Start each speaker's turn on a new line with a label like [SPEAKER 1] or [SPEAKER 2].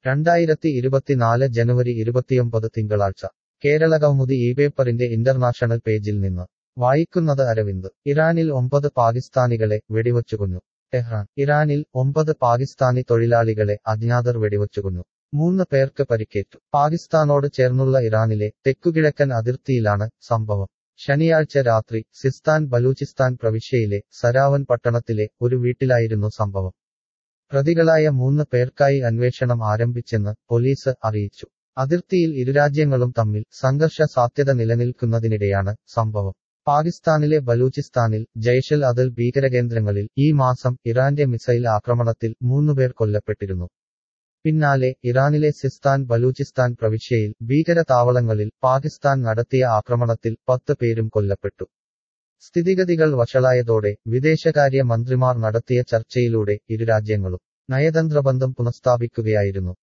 [SPEAKER 1] രണ്ടായിരത്തി ഇരുപത്തിനാല് ജനുവരി ഇരുപത്തിയൊമ്പത് തിങ്കളാഴ്ച കേരളകൗമുദി ഈ പേപ്പറിന്റെ ഇന്റർനാഷണൽ പേജിൽ നിന്ന് വായിക്കുന്നത് അരവിന്ദ് ഇറാനിൽ ഒമ്പത് പാകിസ്ഥാനികളെ വെടിവച്ചുകൊന്നു ടെഹ്റാൻ ഇറാനിൽ ഒമ്പത് പാകിസ്ഥാനി തൊഴിലാളികളെ അജ്ഞാതർ വെടിവച്ചുകൊന്നു മൂന്ന് പേർക്ക് പരിക്കേറ്റു പാകിസ്ഥാനോട് ചേർന്നുള്ള ഇറാനിലെ തെക്കുകിഴക്കൻ അതിർത്തിയിലാണ് സംഭവം ശനിയാഴ്ച രാത്രി സിസ്താൻ ബലൂചിസ്ഥാൻ പ്രവിശ്യയിലെ സരാവൻ പട്ടണത്തിലെ ഒരു വീട്ടിലായിരുന്നു സംഭവം പ്രതികളായ മൂന്ന് പേർക്കായി അന്വേഷണം ആരംഭിച്ചെന്ന് പോലീസ് അറിയിച്ചു അതിർത്തിയിൽ ഇരുരാജ്യങ്ങളും തമ്മിൽ സംഘർഷ സാധ്യത നിലനിൽക്കുന്നതിനിടെയാണ് സംഭവം പാകിസ്ഥാനിലെ ബലൂചിസ്ഥാനിൽ ജയ്ഷൽ അദൽ ഭീകരകേന്ദ്രങ്ങളിൽ ഈ മാസം ഇറാന്റെ മിസൈൽ ആക്രമണത്തിൽ മൂന്നുപേർ കൊല്ലപ്പെട്ടിരുന്നു പിന്നാലെ ഇറാനിലെ സിസ്താൻ ബലൂചിസ്ഥാൻ പ്രവിശ്യയിൽ ഭീകര താവളങ്ങളിൽ പാകിസ്ഥാൻ നടത്തിയ ആക്രമണത്തിൽ പത്ത് പേരും കൊല്ലപ്പെട്ടു സ്ഥിതിഗതികൾ വഷളായതോടെ വിദേശകാര്യ മന്ത്രിമാർ നടത്തിയ ചർച്ചയിലൂടെ ഇരുരാജ്യങ്ങളും നയതന്ത്രബന്ധം പുനഃസ്ഥാപിക്കുകയായിരുന്നു